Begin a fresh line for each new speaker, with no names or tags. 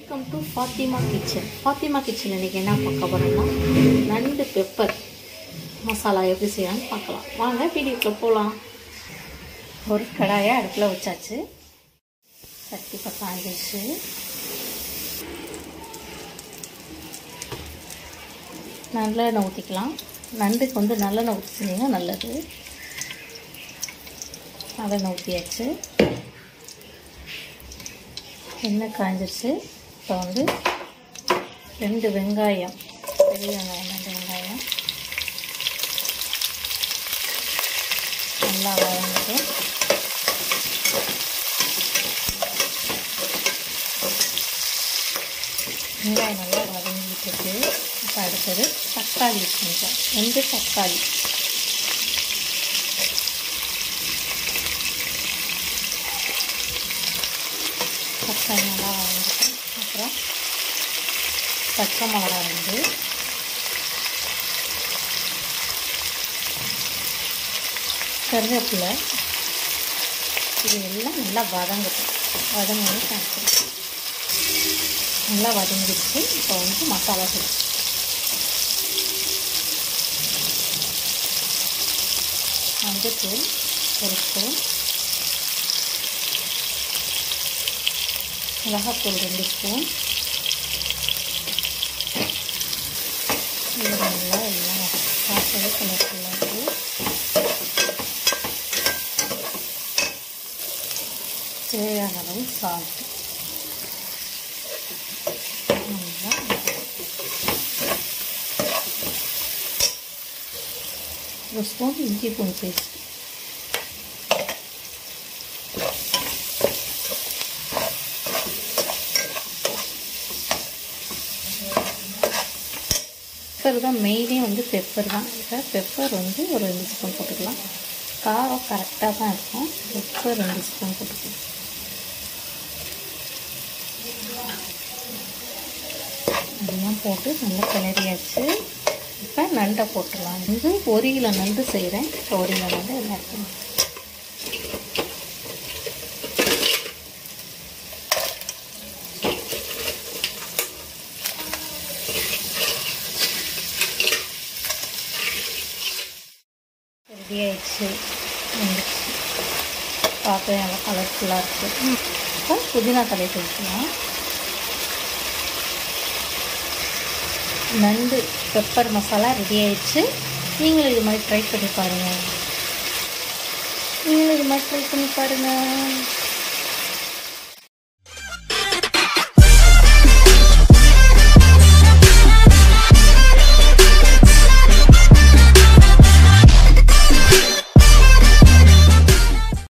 welcome to Fathima kitchen Fathima kitchen இன்னைக்கு என்ன பார்க்க போகிறோம்னா நண்டு பெப்பர் மசாலா எப்படி செய்யலாம்னு பார்க்கலாம் வாங்க வீடியோக்குள்ள போகலாம் ஒரு கடாயை அடுப்பில் வச்சாச்சு சட்டி பக்கம் ஆயிடுச்சு நல்லெண்ணெய் ஊற்றிக்கலாம் நண்டுக்கு வந்து நல்லெண்ணெய் ஊற்றி செஞ்சீங்கன்னா நல்லது நல்லெண்ணெய் ஊற்றியாச்சு எண்ணெய் காஞ்சிருச்சு இப்போ வந்து ரெண்டு வெங்காயம் பெரிய வெங்காயம் ரெண்டு வெங்காயம் நல்லா வதங்கிட்டு வெங்காயம் நல்லா வதங்கிட்டு இருக்கு இப்போ அடுத்தது தக்காளி கொஞ்சம் ரெண்டு தக்காளி தக்காளி நல்லா வதங்கிட்டு அப்புறம் பச்சை மிளகா ரெண்டு கருவேப்பிலை இது எல்லாம் நல்லா வதங்கட்டும் வதங்கி காய்ச்சல் நல்லா வதங்கிடுச்சு இப்போ வந்து மசாலா சேர்த்து மஞ்சத்தூள் ஒரு ஸ்பூன் மிளகாத்தூள் ரெண்டு ஸ்பூன் இது நல்லா எல்லாம் பார்க்கவே கலர்ஃபுல்லாக இருக்குது தேவையான அளவு சால்ட் நல்லா ஒரு ஸ்பூன் இஞ்சி பூண்டு பேஸ்ட் பெப்பர் தான் மெயினே வந்து பெப்பர் தான் இப்போ பெப்பர் வந்து ஒரு ரெண்டு ஸ்பூன் போட்டுக்கலாம் காரம் கரெக்டாக தான் இருக்கும் பெப்பர் ரெண்டு ஸ்பூன் போட்டுக்கலாம் அதெல்லாம் போட்டு நல்லா கிளறியாச்சு இப்போ நண்டை போட்டுடலாம் இது ஒரு கிலோ நண்டு செய்கிறேன் ஒரு கிலோ நண்டு எல்லாருக்கும் ரெடி ஆயிடுச்சு வந்துச்சு பார்க்க நல்லா கலர்ஃபுல்லாக இருக்குது இப்போ புதினா தலை சேர்க்கலாம் நண்டு பெப்பர் மசாலா ரெடி ஆயிடுச்சு நீங்களும் இது மாதிரி ட்ரை பண்ணி பாருங்கள் நீங்களும் இது மாதிரி ட்ரை பண்ணி பாருங்கள்